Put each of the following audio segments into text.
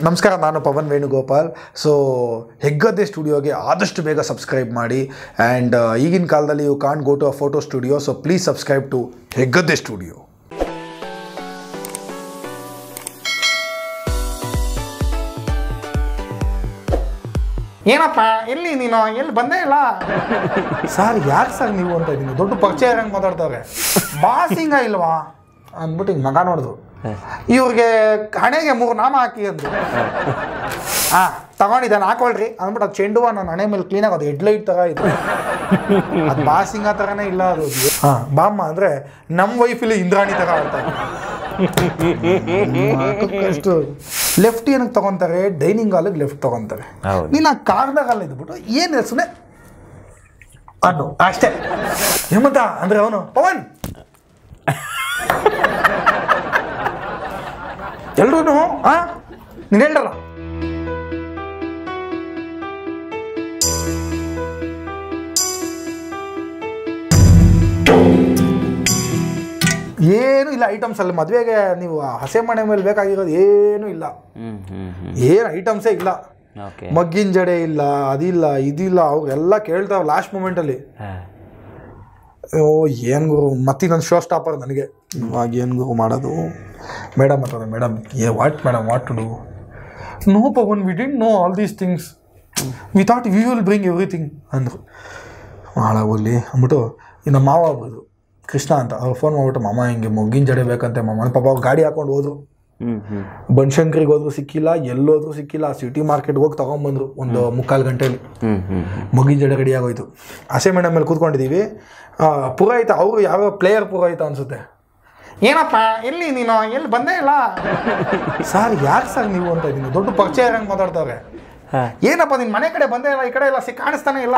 ನಮಸ್ಕಾರ ನಾನು ಪವನ್ ವೇಣುಗೋಪಾಲ್ ಸೊ ಹೆಗ್ಗದ್ದೆ ಸ್ಟುಡಿಯೋಗೆ ಆದಷ್ಟು ಬೇಗ ಸಬ್ಸ್ಕ್ರೈಬ್ ಮಾಡಿ ಆ್ಯಂಡ್ ಈಗಿನ ಕಾಲದಲ್ಲಿ you can't go to a photo studio so please subscribe to Heggadde studio ಏನಪ್ಪ ಎಲ್ಲಿ ನೀನು ಎಲ್ಲಿ ಬಂದೇ ಇಲ್ಲ ಸರ್ ಯಾರು ಸರ್ ನೀವು ಅಂತ ಇದ್ದೀನಿ ದೊಡ್ಡ ಪರಿಚಯ ಇರಂಗೆ ಮಾತಾಡ್ತಾರೆ ಬಾಸಿಂಗ ಇಲ್ವಾ ಅಂದ್ಬಿಟ್ಟು ಹಿಂಗೆ ಮಗ ನೋಡಿದ್ರು ಇವ್ರಿಗೆ ಹಣೆಗೆ ಮೂರು ನಾಮ ಹಾಕಿ ಅಂದ್ರು ಹಾ ತಗೊಂಡಿದ್ದಾನೆ ಹಾಕೊಳ್ರಿ ಅಂದ್ಬಿಟ್ಟು ಅದು ಚೆಂಡು ಹೂವ ನನ್ನ ಹಣೆ ಮೇಲೆ ಕ್ಲೀನಾಗಿ ಅದು ಹೆಡ್ಲೈಟ್ ಥರ ಇದೆ ಅದು ಬಾಸಿಂಗ ಥರನೇ ಇಲ್ಲ ಅದು ಹಾಂ ಬಾಮ್ಮ ಅಂದರೆ ನಮ್ಮ ವೈಫಿಲಿ ಇಂದ್ರಾಣಿ ಥರ ಆಡ್ತಾರೆ ಅಷ್ಟು ಲೆಫ್ಟ್ ಏನಕ್ಕೆ ತಗೊಂತಾರೆ ಡೈನಿಂಗ್ ಹಾಲಿಗೆ ಲೆಫ್ಟ್ ತಗೊಂತಾರೆ ಹೌದು. ನೀನು ಆ ಕಾರ್ನಾಗಲ್ಲ ಇದ್ಬಿಟ್ಟು ಏನು ಸುಮ್ಮನೆ ಅನ್ನು ಅಷ್ಟೇ ಹೇಮಂತ ಅಂದ್ರೆ ಅವನು ಪವನ್ ಎಲ್ರೂ ಆ ನೀನು ಹೇಳ್ರಲ್ಲ ಏನು ಇಲ್ಲ ಐಟಮ್ಸ್ ಅಲ್ಲಿ ಮದುವೆಗೆ ನೀವು ಆ ಹಸೆ ಮನೆ ಮೇಲೆ ಬೇಕಾಗಿರೋದು ಏನೂ ಇಲ್ಲ ಹ್ಮ್ ಹ್ಮ್ ಹ್ಮ್ ಏನು ಐಟಮ್ಸೇ ಇಲ್ಲ ಓಕೆ ಮಗ್ಗಿನ ಜಡೆ ಇಲ್ಲ ಅದಿಲ್ಲ ಇದಿಲ್ಲ ಅವ್ರೆಲ್ಲ ಕೇಳ್ತಾವೆ ಲಾಸ್ಟ್ ಮೂಮೆಂಟಲ್ಲಿ ಓ ಏನು ಗುರು ಮತ್ತೆ ನನ್ನ ಶೋ ಸ್ಟಾಪರ್ ನನಗೆ ಇವಾಗ ಏನು ಗುರು ಮಾಡೋದು ಮೇಡಮ್ ಅಂತಂದ್ರೆ ಮೇಡಮ್ ಏ what madam what to do no Pavan we didn't know all these things we thought we will bring everything ಅಂದರು ಹಾಳಾಗೋಗ್ಲಿ ಅಂದ್ಬಿಟ್ಟು ಈ ನಮ್ಮ ಮಾವ ಒಬ್ಬರು ಕೃಷ್ಣ ಅಂತ ಅವ್ರು ಫೋನ್ ಮಾಡ್ಬಿಟ್ಟು ಮಾಮ ಹಿಂಗೆ ಮೊಗ್ಗಿನ ಜಡೆ ಬೇಕಂತೆ ಮಾಮ ಪಾಪ ಅವ್ರು ಗಾಡಿ ಹಾಕೊಂಡು ಹೋದ್ರು ಹ್ಮ್ ಹ್ಮ್ ಬನಶಂಕರಿಗೆ ಹೋದ್ರು ಸಿಕ್ಕಿಲ್ಲ ಎಲ್ಲೋದ್ರೂ ಸಿಕ್ಕಿಲ್ಲ ಸಿಟಿ ಮಾರ್ಕೆಟ್ಗೆ ಹೋಗಿ ತೊಗೊಂಬಂದ್ರು ಒಂದು ಮುಕ್ಕಾಲು ಗಂಟೆಲಿ ಹ್ಮ್ ಹ್ಮ್ ಹ್ಮ್ ಮುಗಿನ ಜಡೆ ರೆಡಿ ಆಗೋಯ್ತು ಹಸೆ ಮೇಡಮ್ ಮೇಲೆ ಕೂತ್ಕೊಂಡಿದ್ದೀವಿ ಆ, ಪುರೋಹಿತ ಅವರು ಯಾವ ಪ್ಲೇಯರ್ ಪುರೋಹಿತ ಅನ್ಸುತ್ತೆ ಏನಪ್ಪ ಎಲ್ಲಿ ನೀನು ಎಲ್ಲಿ ಬಂದೇ ಇಲ್ಲ ಸರ್ ಯಾರು ಸರ್ ನೀವು ಅಂತ ಇದ್ದೀನಿ ದೊಡ್ಡ ಪರಿಚಯ ಇರಂಗೆ ಮಾತಾಡ್ತಾರೆ ಹಾ. ಏನಪ್ಪ ನಿನ್ ಮನೆ ಕಡೆ ಬಂದೇ ಇಲ್ಲ ಈ ಕಡೆ ಎಲ್ಲ ಸಿ ಕಾಣಿಸ್ತಾನೆ ಇಲ್ಲ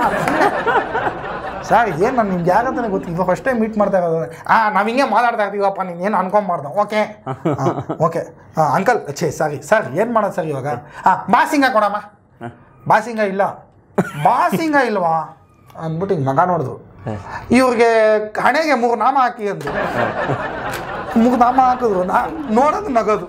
ಸರ್ ಏನು ನಾನು ನಿಮ್ಗೆ ಯಾರಂತಾನೆ ಗೊತ್ತಿಲ್ಲ ಇವಾಗ ಫಸ್ಟ್ ಟೈಮ್ ಮೀಟ್ ಮಾಡ್ತಾ ಇರೋದು ಆ ನಾವ್ ಹಿಂಗೆ ಮಾತಾಡ್ತಾ ಇರ್ತೀವಪ್ಪ ನೀನ್ ಏನು ಅನ್ಕೊಂಬಾರ್ದು ಓಕೆ ಓಕೆ ಹಾಂ ಅಂಕಲ್ ಛೇ ಸಾರಿ ಸರ್ ಏನು ಮಾಡೋದು ಸರ್ ಇವಾಗ ಆ ಬಾಸಿಂಗ ಕೊಡಮ್ಮ ಬಾಸಿಂಗ ಇಲ್ಲ ಬಾಸಿಂಗ ಇಲ್ವಾ ಅಂದ್ಬಿಟ್ಟು ಹಿಂಗೆ ಮಗ ನೋಡಿದ್ರು ಇವ್ರಿಗೆ ಹಣೆಗೆ ಮೂರು ನಾಮ ಹಾಕಿ ಅಂದ್ರು ಮುಗ್ ನಾಮ ಹಾಕಿದ್ರು ನಾ ನೋಡೋದು ನಗೋದು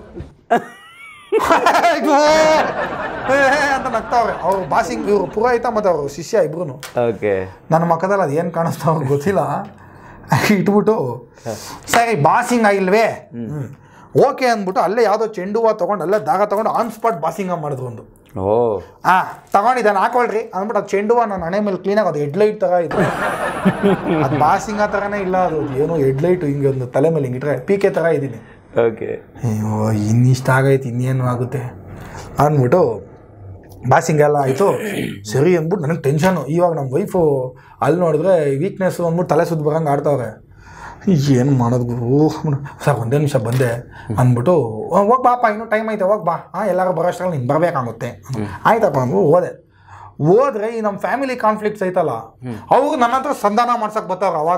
ಅಯ್ಯೋ! ಏ, ಏ ಅಂತ ನಗ್ತಾವ್ರೆ ಅವ್ರು ಬಾಸಿಂಗ್ ಇವರು ಪುರೋಹಿತ ಮತ್ತು ಅವರು ಶಿಷ್ಯ ಇಬ್ರು ಓಕೆ ನನ್ನ ಮಕ್ಕದಲ್ಲಿ ಅದು ಏನು ಕಾಣಿಸ್ತಾ ಅವ್ರಿಗೆ ಗೊತ್ತಿಲ್ಲ ಇಟ್ಬಿಟ್ಟು ಸರಿ ಬಾಸಿಂಗ ಇಲ್ವೇ ಓಕೆ ಅಂದ್ಬಿಟ್ಟು ಅಲ್ಲೇ ಯಾವುದೋ ಚೆಂಡು ಹೂವು ತೊಗೊಂಡು ಅಲ್ಲೇ ದಾರ ತೊಗೊಂಡು ಆನ್ ಸ್ಪಾಟ್ ಬಾಸಿಂಗ ಮಾಡಿದ್ರು ಒಂದು ಓ ಹಾ ತಗೊಂಡಿದ್ದಾನೆ ಹಾಕೊಳ್ರಿ ಅಂದ್ಬಿಟ್ಟು ಅದು ಚೆಂಡು ಹೂವ ನನ್ನ ಹಣೆ ಮೇಲೆ ಕ್ಲೀನಾಗಿ ಅದು ಹೆಡ್ಲೈಟ್ ಥರ ಇದೆ ಅದು ಬಾಸಿಂಗ ಥರನೇ ಇಲ್ಲ ಅದು ಏನೋ ಹೆಡ್ಲೈಟು ಹಿಂಗೆ ಒಂದು ತಲೆ ಮೇಲೆ ಹಿಂಗಿಟ್ರೆ ಪೀಕೆ ಥರ ಇದ್ದೀನಿ ಓಕೆ ಅಯ್ಯೋ ಇನ್ನಿಷ್ಟ ಆಗೈತೆ ಇನ್ನೇನು ಆಗುತ್ತೆ ಅಂದ್ಬಿಟ್ಟು ಬಾಸಿಂಗ್ ಎಲ್ಲ ಆಯಿತು ಸರಿ ಅಂದ್ಬಿಟ್ಟು ನನಗೆ ಟೆನ್ಷನು ಇವಾಗ ನಮ್ಮ ವೈಫು ಅಲ್ಲಿ ನೋಡಿದ್ರೆ ವೀಕ್ನೆಸ್ಸು ಅಂದ್ಬಿಟ್ಟು ತಲೆ ಸುದ್ದು ಬರಂಗೆ ಆಡ್ತಾವ್ರೆ ಏನು ಮಾಡೋದು ಗುರು ಸರ್ ಒಂದೇ ನಿಮಿಷ ಬಂದೆ ಅಂದ್ಬಿಟ್ಟು ಹೋಗ್ ಬಾಪ ಇನ್ನೂ ಟೈಮ್ ಐತೆ ಹೋಗ್ ಬಾ ಹಾಂ ಎಲ್ಲರೂ ಬರೋಷ್ಟ್ರಲ್ಲಿ ನೀನು ಬರಬೇಕಾಗುತ್ತೆ ಆಯ್ತಪ್ಪ ಅಂದ್ರು ಹೋದೆ ಹೋದ್ರೆ ಈ ನಮ್ಮ ಫ್ಯಾಮಿಲಿ ಕಾನ್ಫ್ಲಿಕ್ಟ್ಸ್ ಐತಲ್ಲ ಅವ್ರು ನನ್ನ ಹತ್ರ ಸಂಧಾನ ಮಾಡ್ಸಕ್ ಬರ್ತಾವ್ರ ಅವಾಗ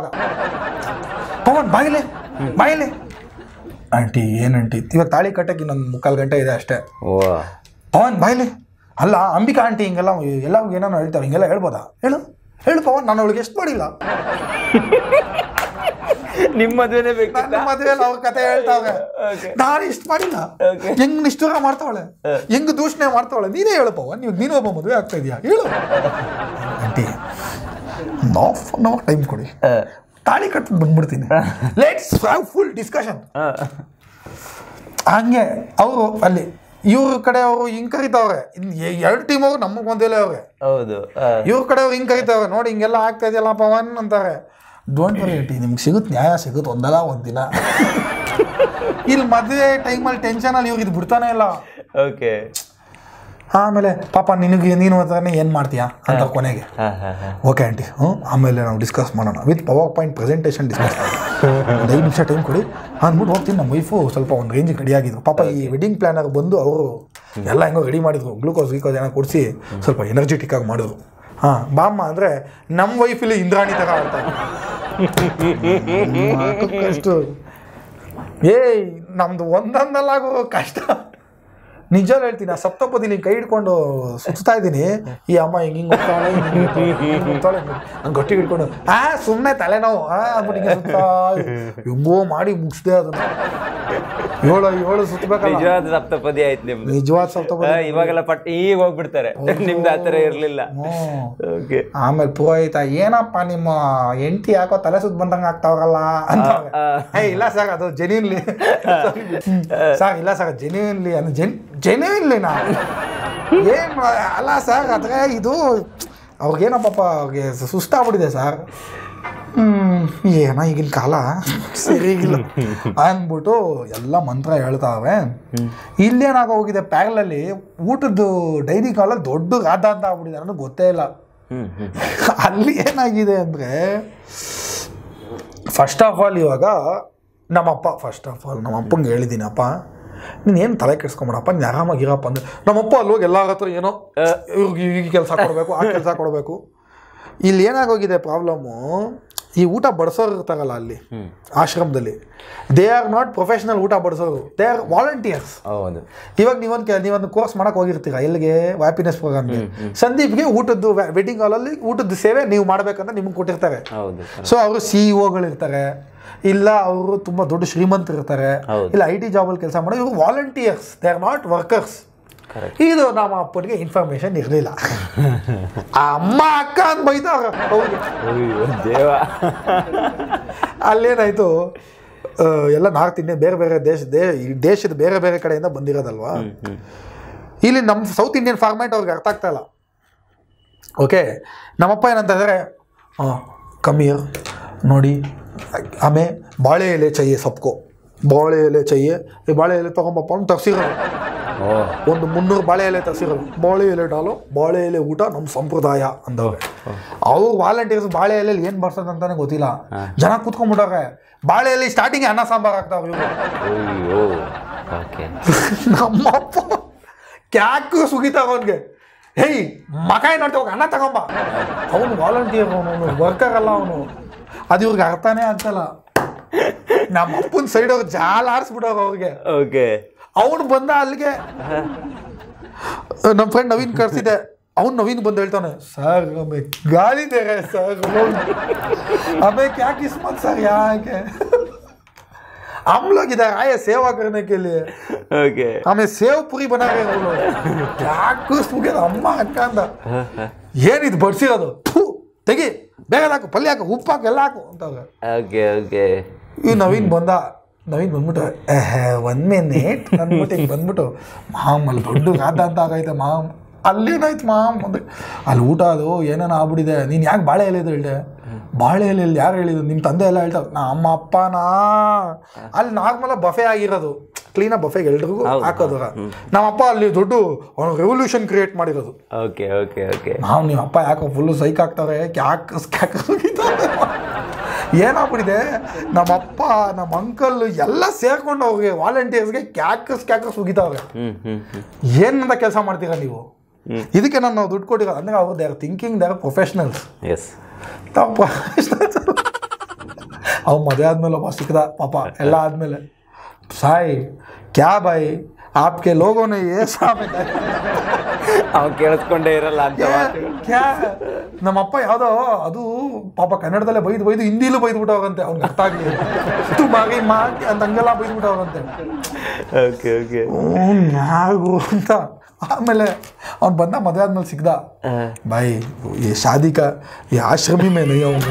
ಪವನ್ ಬಾಯಿಲೆ ಬಾಯಿಲೆ ಆಂಟಿ ಏನು ಆಂಟಿ ಇವಾಗ ತಾಳಿ ಕಟ್ಟಕ್ಕೆ ಇನ್ನೊಂದು ಮುಕ್ಕಾಲು ಗಂಟೆ ಇದೆ ಅಷ್ಟೇ ಓ ಪವನ್ ಬಾಯ್ಲಿ ಅಲ್ಲ ಅಂಬಿಕಾ ಆಂಟಿ ಹಿಂಗೆಲ್ಲ ಎಲ್ಲ ಏನೋ ಹೇಳ್ತಾರೆ ಹಿಂಗೆಲ್ಲ ಹೇಳ್ಬೋದಾ ಹೇಳು ಹೇಳು ಪವನ್ ನಾನು ಅವಳಿಗೆ ಎಷ್ಟು ಮಾಡಿಲ್ಲ ನಿಮ್ಮ ಮದ್ವೆನೇ ನನ್ನ ಬೇಕಿತ್ತ ಮದುವೆಯಲ್ಲಿ ಅವ್ರ ಕತೆ ಹೇಳ್ತಾವೆ Okay. ನಾನು ಇಷ್ಟು ಮಾಡಿಲ್ಲ Okay. ಹೆಂಗ್ ನಿಷ್ಠುರ ಮಾಡ್ತಾವಳೆ ಹೆಂಗ್ ದೂಷಣೆ ಮಾಡ್ತಾವಳೆ ನೀನೇ ಹೇಳು ಪವನ್ ನೀವು ನೀನು ಒಬ್ಬ ಮದುವೆ ಆಗ್ತಾ ಇದೀಯಾ ಹೇಳು ಆಂಟಿ ಒಂದು ಹಾಫ್ ಅನ್ ಅವರ್ ಟೈಮ್ ಕೊಡಿ ತಾಳಿ ಕಟ್ಬಿಟ್ಟು ಬಂದ್ಬಿಡ್ತೀನಿ ಲೆಟ್ಸ್ ಹ್ಯಾವ್ ಫುಲ್ ಡಿಸ್ಕಷನ್ ಹಂಗೆ ಅವರು ಅಲ್ಲಿ ಇವ್ರ ಕಡೆ ಅವರು ಹಿಂಗ್ ಕರಿತಾವ್ರೆ ಇನ್ ಎ- ಎರಡು ಟೀಮ್ ಅವರು ನಮಗೆ ಒಂದೇಲೆ ಅವ್ರೆ ಹೌದು ಆ, ಇವ್ರ ಕಡೆ ಅವ್ರು ಹಿಂಗೆ ಕರಿತಾವ್ರೆ ನೋಡಿ ಹಿಂಗೆಲ್ಲ ಆಗ್ತಾ ಇದೆಯಲ್ಲ ಪವನ್ ಅಂತಾರೆ ಡೋಂಟ್ ವರಿ ಆಂಟಿ ನಿಮ್ಗೆ ಸಿಗುತ್ತೆ ನ್ಯಾಯ ಸಿಗುತ್ತೆ ಒಂದಲ್ಲ ಒಂದು ದಿನ ಇಲ್ಲಿ ಮದುವೆ ಟೈಮಲ್ಲಿ ಟೆನ್ಷನಲ್ಲಿ ಇವ್ರು ಇದು ಬಿಡ್ತಾನೆ ಇಲ್ಲ ಓಕೆ ಆಮೇಲೆ ಪಾಪ ನಿನಗೆ ನೀನು ಅಂತಾನೆ ಏನು ಮಾಡ್ತೀಯಾ ಅಂತ ಕೊನೆಗೆ ಹಾ ಹಾ ಹಾ ಓಕೆ ಆಂಟಿ ಹ್ಞೂ ಆಮೇಲೆ ನಾವು ಡಿಸ್ಕಸ್ ಮಾಡೋಣ with power point presentation discuss ಒಂದು ಐದು ನಿಮಿಷ ಟೈಮ್ ಕೊಡಿ ಅಂದ್ಬಿಟ್ಟು ಹೋಗ್ತೀನಿ ನಮ್ಮ ವೈಫು ಸ್ವಲ್ಪ ಒಂದು ರೇಂಜಿಗೆ ರೆಡಿ ಆಗಿದ್ರು ಪಾಪ ಈ ವೆಡ್ಡಿಂಗ್ ಪ್ಲ್ಯಾನರ್ ಬಂದು ಅವರು ಎಲ್ಲ ಹೆಂಗೋ ರೆಡಿ ಮಾಡಿದ್ರು ಗ್ಲೂಕೋಸ್ ಗ್ಲೂಕೋಸ್ ಏನೋ ಕೊಡಿಸಿ ಸ್ವಲ್ಪ ಎನರ್ಜೆಟಿಕ್ ಆಗಿ ಮಾಡಿದ್ರು ಹಾಂ ಬಾಮ್ಮ ಅಂದರೆ ನಮ್ಮ ವೈಫಿಲಿ ಇಂದ್ರಾಣಿ ಥರ ಆಡ್ತಾರೆ ಅಷ್ಟು ಏಯ್ ನಮ್ದು ಒಂದೊಂದಲ್ಲಾಗೋ ಕಷ್ಟ ನಿಜ ಹೇಳ್ತೀನಿ ಆ ಸಪ್ತಪದಿಲಿ ಕೈ ಹಿಡ್ಕೊಂಡು ಸುತ್ತಾ ಇದ್ದೀನಿ ಈ ಅಮ್ಮ ಹಿಂಗೆ ಹಿಂಗೆ ಹೋಗ್ತಾಳೆ ಹಿಂಗೆ ಹೋಗ್ತಾಳೆ ನಾನು ಗಟ್ಟಿ ಹಿಡ್ಕೊಂಡು ಆ ಸುಮ್ಮನೆ ತಲೆನೋವು ಆ ಅಂದ್ಬಿಟ್ಟು ಹಿಂಗೆ ಸುತ್ತಾ ಹೆಂಗೋ ಮಾಡಿ ಮುಗಿಸ್ದೆ ಅದನ್ನ ಏಳು ಏಳು ಸುತ್ತಬೇಕಲ್ಲ ನಿಜವಾದ ಸಪ್ತಪದಿ ಆಯ್ತು ನಿಮ್ದು ನಿಜವಾದ ಸಪ್ತಪದಿ ಆ, ಇವಾಗೆಲ್ಲ ಪಟ್ ಈಗ ಹೋಗ್ಬಿಡ್ತಾರೆ ನಿಮ್ದು ಆತರ ಇರ್ಲಿಲ್ಲ ಹ್ಮ್. ಓಕೆ ಆಮೇಲೆ ಪುರೋಹಿತ ಏನಪ್ಪ ನಿಮ್ಮ ಹೆಂಡತಿ ಯಾಕೋ ತಲೆ ಸುತ್ತ ಬಂದಂಗ ಆಗ್ತಾವ್ರಲ್ಲ ಅಂತ ಏ ಇಲ್ಲ ಸರ್ ಅದು ಜೆನ್ಯೂನ್ಲಿ ಸರ್ ಇಲ್ಲ ಸರ್ ಜೆನ್ಯೂನ್ಲಿ ಅಂದ್ರೆ ಜೆನ್ ಜೆನ್ಯೂನ್ಲಿ ನಾ ಏನ್ ಮಾ- ಅಲ್ಲ ಸರ್ ಆದ್ರೆ ಇದು ಅವ್ರಿಗೇನೋ ಪಾಪ ಅವ್ರಿಗೆ ಸುಸ್ತಾಗ್ಬಿಟ್ಟಿದೆ ಸರ್ ಹ್ಮ್ ಏನೋ ಈಗಿನ ಕಾಲ ಸರಿಗಿಲ್ಲ ಅಂದ್ಬಿಟ್ಟು ಎಲ್ಲ ಮಂತ್ರ ಹೇಳ್ತಾವೆ ಇಲ್ಲೇನಾಗ ಹೋಗಿದೆ ಪ್ಯಾರಲಲ್ಲಿ ಊಟದ್ದು ಡೈರಿ ಕಾಲಲ್ಲಿ ದೊಡ್ಡ ರಾಧ ಅಂತ ಆಗ್ಬಿಟ್ಟಿದೆ ನನಗೆ ಗೊತ್ತೇ ಇಲ್ಲ ಹ್ಮ್ ಹ್ಮ್ ಅಲ್ಲಿ ಏನಾಗಿದೆ ಅಂದರೆ ಫಸ್ಟ್ ಆಫ್ ಆಲ್ ಇವಾಗ ನಮ್ಮಪ್ಪ ಫಸ್ಟ್ ಆಫ್ ಆಲ್ ನಮ್ಮ ಅಪ್ಪಂಗೆ ಹೇಳಿದ್ದೀನಿ ಅಪ್ಪ ನೀನು ಏನು ತಲೆ ಕೆಡ್ಸ್ಕೊಂಬೇಡಪ್ಪ ನೀನು ಆರಾಮಾಗಿರಪ್ಪ ಅಂದ್ರೆ ನಮ್ಮಪ್ಪ ಅಲ್ಲಿ ಹೋಗಿ ಎಲ್ಲರ ಹತ್ರ ಏನೋ ಇವ್ರಿಗೆ ಈ ಕೆಲಸ ಕೊಡಬೇಕು ಆ ಕೆಲಸ ಕೊಡಬೇಕು ಇಲ್ಲಿ ಏನಾಗೋಗಿದೆ ಪ್ರಾಬ್ಲಮ್ಮು ಈ ಊಟ ಬಡಿಸೋರು ಇರ್ತಾರಲ್ಲ ಅಲ್ಲಿ ಆಶ್ರಮದಲ್ಲಿ ದೇ ಆರ್ ನಾಟ್ ಪ್ರೊಫೆಷ್ನಲ್ ಊಟ ಬಡಿಸೋರು ದೇ ಆರ್ ವಾಲಂಟಿಯರ್ಸ್ ಹೌದು ಇವಾಗ ನೀವೊಂದು ಕೆ ನೀವೊಂದು ಕೋರ್ಸ್ ಮಾಡಕ್ಕೆ ಹೋಗಿರ್ತೀರಾ ಎಲ್ಲಿಗೆ ಹ್ಯಾಪಿನೆಸ್ ಪ್ರೋಗ್ರಾಮ್ಗೆ ಸಂದೀಪ್ಗೆ ಊಟದ್ದು ವೆಡ್ಡಿಂಗ್ ಹಾಲಲ್ಲಿ ಊಟದ್ದು ಸೇವೆ ನೀವು ಮಾಡ್ಬೇಕಂತ ನಿಮ್ಗೆ ಕೊಟ್ಟಿರ್ತಾರೆ ಹೌದು ಸೊ ಅವರು ಸಿ ಇರ್ತಾರೆ ಇಲ್ಲ ಅವರು ತುಂಬ ದೊಡ್ಡ ಶ್ರೀಮಂತರು ಇರ್ತಾರೆ ಹೌದು. ಇಲ್ಲ ಐ ಟಿ ಜಾಬಲ್ಲಿ ಕೆಲಸ ಮಾಡೋ ಇವರು volunteers they are not workers correct ಇದು ನಮ್ಮ ಅಪ್ಪನಿಗೆ ಇನ್ಫಾರ್ಮೇಶನ್ ಇರಲಿಲ್ಲ ಅಮ್ಮ ಅಕ್ಕ ಅಂತ ಬೈತಾರ ಅವ್ರಿಗೆ ಅಯ್ಯೋ ದೇವ ಅಲ್ಲೇನಾಯ್ತು ಆ, ಎಲ್ಲ ನಾರ್ತ್ ಇಂಡಿಯನ್ ಬೇರೆ ಬೇರೆ ದೇಶ ದೇ ಈ ದೇಶದ ಬೇರೆ ಬೇರೆ ಕಡೆಯಿಂದ ಬಂದಿರೋದಲ್ವಾ ಇಲ್ಲಿ ನಮ್ಮ ಸೌತ್ ಇಂಡಿಯನ್ ಫಾರ್ಮ್ಯಾಟ್ ಅವ್ರಿಗೆ ಅರ್ಥ ಆಗ್ತಾ ಇಲ್ಲ ಓಕೆ ನಮ್ಮಪ್ಪ ಏನಂತ ಇದ್ದಾರೆ ಹಾಂ ಕಮ್ಮಿ ನೋಡಿ ಆಮೇಲೆ ಬಾಳೆ ಎಲೆ ಚೈಯೆ ಸಬ್ಕೋ ಬಾಳೆ ಎಲೆ ಚೈಯೆ ಈ ಬಾಳೆ ಎಲೆ ತೊಗೊಂಬಪ್ಪ ಅಂತ ತರ್ಸಿರೋದು ಓ ಒಂದು ಮುನ್ನೂರು ಬಾಳೆ ಎಲೆ ತರಿಸಿರೋದು ಬಾಳೆ ಎಲೆ ಡಾಲು ಬಾಳೆ ಎಲೆ ಊಟ ನಮ್ಮ ಸಂಪ್ರದಾಯ ಅಂದವ್ರೆ ಅವ್ರು ವಾಲಂಟಿಯರ್ಸ್ ಬಾಳೆ ಎಲೆಲಿ ಏನು ಬರ್ಸೋದು ಅಂತಾನೆ ಗೊತ್ತಿಲ್ಲ ಜನ ಕೂತ್ಕೊಂಡ್ಬಿಟ್ಟವ್ರೆ ಬಾಳೆ ಎಲೆ ಸ್ಟಾರ್ಟಿಂಗ್ ಅನ್ನ ಸಾಂಬಾರು ಹಾಕ್ತಾವ್ರು ಇವ್ರು ಅಯ್ಯೋ ಓಕೆ ನಮ್ಮಪ್ಪ ಕ್ಯಾಕು ಸುಗಿತಾವ ಅವನಿಗೆ ಹೇಯ್ ಮಕ ಏನು ನೋಡ್ತಾ ಹೋಗಿ ಅನ್ನ ತಗೊಂಬ ಅವನು ವಾಲಂಟಿಯರ್ ಅವನು ವರ್ಕರ್ ಅಲ್ಲ ಅವನು ಅದು ಇವ್ರಿಗೆ ಅರ್ಥನೇ ಆಗ್ತಲ್ಲ ನಮ್ಮ ಅಪ್ಪನ ಸೈಡ್ ಅವ್ರು ಜಾಲ ಆರಿಸ್ಬಿಡೋರು ಅವ್ರಿಗೆ ಓಕೆ ಅವನು ಬಂದ ಅಲ್ಲಿಗೆ ನಮ್ಮ ಫ್ರೆಂಡ್ ನವೀನ್ ಕರ್ಸಿದೆ ಅವ್ನು ನವೀನ್ ಬಂದು ಹೇಳ್ತಾನೆ ಸರ್ ಹಮೆ ಗಾಳಿ दे रहे सर हमें क्या किस्मत सर यहाँ के हम लोग इधर आए सेवा करने के लिए ಓಕೆ हमें सेव पूरी बना रहे हैं वो लोग क्या कुछ ಮುಗಿದ ಅಮ್ಮ ಅಕ್ಕ ಅಂದ ಏನಿದು ಬಡ್ಸಿರೋದು ಥು, ತೆಗಿ ಬೇಗ ಹಾಕು ಪಲ್ಯ ಹಾಕು ಉಪ್ಪು ಹಾಕು ಎಲ್ಲ ಹಾಕು ಅಂತವ್ರೆ ಓಕೆ ಓಕೆ ಈ ನವೀನ್ ಬಂದ ನವೀನ್ ಬಂದ್ಬಿಟ್ಟು ಏಹ್ ಒನ್ ಮಿನಿಟ್ ಅಂದ್ಬಿಟ್ಟು ಹಿಂಗೆ ಬಂದ್ಬಿಟ್ಟು ಮಾಮ್ ಅಲ್ಲಿ ದೊಡ್ಡ ಗಾದ ಅಂತ ಆಗೈತೆ ಮಾಮ್ ಅಲ್ಲೇನಾಯ್ತು ಮಾಮ್ ಅಂದ್ರೆ ಅಲ್ಲಿ ಊಟ ಅದು ಏನೇನೋ ಆಗ್ಬಿಟ್ಟಿದೆ ನೀನು ಯಾಕೆ ಬಾಳೆ ಎಲೆ ಇದು ಹೇಳ್ದೆ ಬಾಳೆ ಎಲೆಯಲ್ಲಿ ಯಾರು ಹೇಳಿದ್ರು ನಿಮ್ಮ ತಂದೆ ಎಲ್ಲ ಹೇಳ್ತಾರೆ ನಮ್ಮ ಅಪ್ಪನಾ ಅಲ್ಲಿ ನಾರ್ಮಲ್ ಬಫೆ ಆಗಿರೋದು ಕ್ಲೀನಾಗಿ ಬಫೆಗೆ ಎಲ್ರಿಗೂ ಹಾಕೋದು ನಮ್ಮ ಅಪ್ಪ ಅಲ್ಲಿ ದೊಡ್ಡ ಅವನು ರೆವಲ್ಯೂಷನ್ ಕ್ರಿಯೇಟ್ ಮಾಡಿರೋದು ಓಕೆ ಓಕೆ ಓಕೆ ನಾವು ನಿಮ್ಮ ಅಪ್ಪ ಯಾಕೋ ಫುಲ್ಲು ಸೈಕ್ ಆಗ್ತಾರೆ ಕ್ಯಾಕ್ ಕ್ಯಾಕ್ ಏನಾಗ್ಬಿಟ್ಟಿದೆ ನಮ್ಮ ಅಪ್ಪ ನಮ್ಮ ಅಂಕಲ್ ಎಲ್ಲ ಸೇರ್ಕೊಂಡು ಅವ್ರಿಗೆ ವಾಲಂಟಿಯರ್ಸ್ಗೆ ಕ್ಯಾಕಸ್ ಕ್ಯಾಕಸ್ ಉಗಿತಾವ್ರೆ ಹ್ಮ್ ಹ್ಮ್ ಹ್ಮ್ ಏನಂತ ಕೆಲಸ ಮಾಡ್ತೀರಾ ನೀವು ಇದಕ್ಕೆ ನಾನು ನಾವು ದುಡ್ಡು ಕೊಟ್ಟಿರೋ ಅಂದ್ರೆ ಅವ್ರು they are thinking they are professionals as ತಾವು ಪ್ರೊಫೆಷ್ನಲ್ಸ್ ಅವ್ನು ಮದುವೆ ಆದ್ಮೇಲೆ ಒಬ್ಬ ಸಿಕ್ಕದ ಪಾಪ ಎಲ್ಲ ಆದ್ಮೇಲೆ ಸಾಯ್ ಕ್ಯಾ ಬಾಯ್ ಆಪ್ಕೆ ಲೋಗೋನೆ ಏ ಸಾಮೆ ಅವ್ನು ಕೇಳಿಸ್ಕೊಂಡೇ ಇರಲ್ಲ ಅಂತ ಮಾತು. ಕ್ಯಾ ನಮ್ಮಪ್ಪ ಯಾವುದೋ ಅದು ಪಾಪ ಕನ್ನಡದಲ್ಲೇ ಬೈದು ಬೈದು ಹಿಂದಿಲೂ ಬೈದ್ಬಿಟ್ಟವ್ರಂತೆ ಅವ್ನಿಗೆ ಅರ್ಥ ಆಗಲಿ ತುಮಾರಿ ಮಾ ಅಂತ ಹಂಗೆಲ್ಲ ಬೈದ್ಬಿಟ್ಟವ್ರಂತೆ ಓಕೆ ಓಕೆ ಅವ್ನು ಯಾರು ಅಂತ ಆಮೇಲೆ ಅವ್ನು ಬಂದ ಮದುವೆ ಆದ್ಮೇಲೆ ಸಿಗ್ದ ಬಾಯ್ ये शादी का ये आश्रमी में नहीं आऊंगा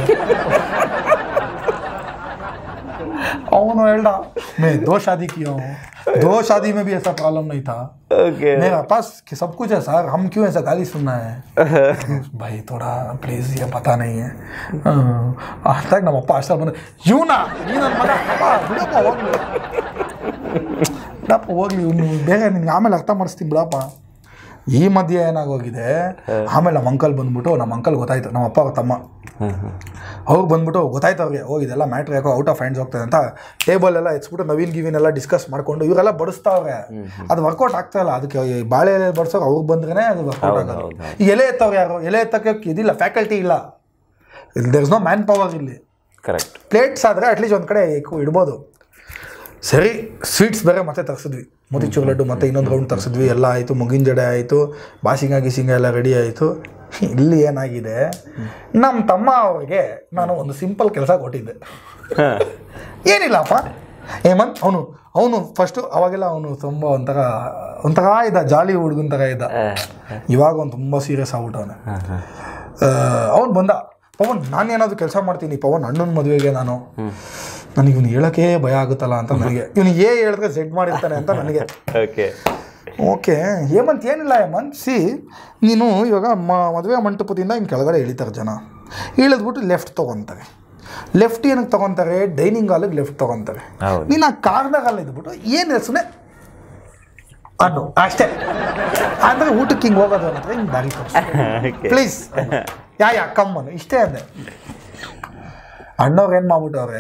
ಅವನು ಹೇಳ್ದ मैं दो शादी किया हूँ दो शादी में भी ऐसा प्रॉब्लम नहीं था ಓಕೆ मेरा पास कि सब कुछ है सर हम क्यों ऐसा गाली सुनना है भाई थोड़ा प्लीज ये पता नहीं है ಅಷ್ಟಾಗಿ ನಮ್ಮಪ್ಪ ಅಷ್ಟ ಬಂದ ಇವನ ನೀ ನನ್ನ ಮಗ ಅಪ್ಪ ಬಿಡಪ್ಪ ಹೋಗ್ಲಿ ಬಿಡಪ್ಪ ಹೋಗ್ಲಿ ಇವನು ಬೇಗ ನಿನ್ಗೆ ಆಮೇಲೆ ಅರ್ಥ ಮಾಡಿಸ್ತೀನಿ ಬಿಡಪ್ಪ ಈ ಮಧ್ಯೆ ಏನಾಗೋಗಿದೆ ಆಮೇಲೆ ನಮ್ಮ ಅಂಕಲ್ ಬಂದ್ಬಿಟ್ಟು ನಮ್ಮ ಅಂಕಲ್ ಗೊತ್ತಾಯ್ತು ನಮ್ಮ ಅಪ್ಪ ಅವ್ರ ತಮ್ಮ ಅವ್ರು ಬಂದ್ಬಿಟ್ಟು ಗೊತ್ತಾಯ್ತು ಅವ್ರಿಗೆ ಹೋಗಿದೆಲ್ಲ ಮ್ಯಾಟ್ರ್ ಯಾಕೋ ಔಟ್ ಆಫ್ ಹ್ಯಾಂಡ್ಸ್ ಹೋಗ್ತದೆ ಅಂತ ಟೇಬಲ್ ಎಲ್ಲ ಎತ್ಸ್ಬಿಟ್ಟು ನವೀನ್ ಗಿವೀನ್ ಎಲ್ಲ ಡಿಸ್ಕಸ್ ಮಾಡ್ಕೊಂಡು ಇವರೆಲ್ಲ ಬಡಿಸ್ತಾವ್ರೆ ಅದು ವರ್ಕೌಟ್ ಆಗ್ತಾ ಇಲ್ಲ ಅದಕ್ಕೆ ಈ ಬಾಳೆ ಎಲೆ ಬಡ್ಸೋರು ಅವ್ರಿಗೆ ಬಂದ್ರೆ ಅದು ವರ್ಕೌಟ್ ಆಗೋದು ಹೌದು, ಈ ಎಲೆ ಎತ್ತವ್ರು ಯಾರು ಎಲೆ ಎತ್ತಕ್ಕೆ ಇದಿಲ್ಲ ಫ್ಯಾಕಲ್ಟಿ ಇಲ್ಲ there is no man power ಇಲ್ಲಿ ಕರೆಕ್ಟ್ ಪ್ಲೇಟ್ಸ್ ಆದರೆ ಅಟ್ಲೀಸ್ಟ್ ಒಂದು ಕಡೆ ಇಕ್ಕು- ಇಡ್ಬೋದು ಸರಿ ಸ್ವೀಟ್ಸ್ ಬೇರೆ ಮತ್ತೆ ತರಿಸಿದ್ವಿ ಮೋತಿಚೂರ್ ಲಡ್ಡು ಮತ್ತೆ ಇನ್ನೊಂದು ರೌಂಡ್ ತರಿಸಿದ್ವಿ ಎಲ್ಲ ಆಯಿತು ಮುಗಿನ ಜಡೆ ಆಯಿತು ಬಾಸಿಂಗ ಗೀಸಿಂಗ ಎಲ್ಲ ರೆಡಿ ಆಯಿತು ಇಲ್ಲಿ ಏನಾಗಿದೆ ನಮ್ಮ ತಮ್ಮ ಅವ್ರಿಗೆ ನಾನು ಒಂದು ಸಿಂಪಲ್ ಕೆಲಸ ಕೊಟ್ಟಿದ್ದೆ ಏನಿಲ್ಲಪ್ಪ ಹೇಮಂತ್ ಅವನು ಅವನು ಫಸ್ಟು ಅವಾಗೆಲ್ಲ ಅವನು ತುಂಬ ಒಂಥರ ಒಂಥರ ಇದ್ದ ಜಾಲಿ ಹುಡುಗನ ಥರ ಇದ್ದ ಇವಾಗ ಅವ್ನು ತುಂಬ ಸೀರಿಯಸ್ ಆಗ್ಬಿಟ್ಟವನೆ ಅವನು ಬಂದ ಪವನ್ ನಾನು ಏನಾದರೂ ಕೆಲಸ ಮಾಡ್ತೀನಿ ಪವನ್ ಅಣ್ಣನ ಮದುವೆಗೆ ನಾನು ನನಗೆ ಇವ್ನು ಹೇಳೋಕ್ಕೆ ಭಯ ಆಗುತ್ತಲ್ಲ ಅಂತ ನನಗೆ ಇವನು ಏ ಹೇಳಿದ್ರೆ ಸೆಟ್ ಮಾಡಿರ್ತಾನೆ ಅಂತ ನನಗೆ ಓಕೆ ಓಕೆ ಹೇಮಂತ್ ಏನಿಲ್ಲ ಹೇಮಂತ್ ಸಿ ನೀನು ಇವಾಗ ಮ ಮದುವೆ ಮಂಟಪದಿಂದ ಇನ್ನು ಕೆಳಗಡೆ ಇಳಿತಾರೆ ಜನ ಇಳಿದ್ಬಿಟ್ಟು ಲೆಫ್ಟ್ ತೊಗೊತಾರೆ ಲೆಫ್ಟ್ ಏನಕ್ಕೆ ತೊಗೊತಾರೆ ಡೈನಿಂಗ್ ಹಾಲಿಗೆ ಲೆಫ್ಟ್ ತೊಗೊತಾರೆ ಹೌದು. ನೀನು ಆ ಕಾರ್ನರಲ್ಲಿ ಇದ್ಬಿಟ್ಟು ಏನು ಸುಮ್ಮನೆ ಅನ್ನು ಅಷ್ಟೇ ಅಂದರೆ ಊಟಕ್ಕೆ ಹಿಂಗೆ ಹೋಗೋದು ಅನ್ನೋದ್ರೆ ಹಿಂಗೆ ದಾರಿ ಓಕೆ ಪ್ಲೀಸ್ ಯಾ ಯಾ ಕಮ್ಮನು ಇಷ್ಟೇ ಅಂದೆ ಅಣ್ಣವ್ರು ಏನು ಮಾಡ್ಬಿಟ್ಟವ್ರೆ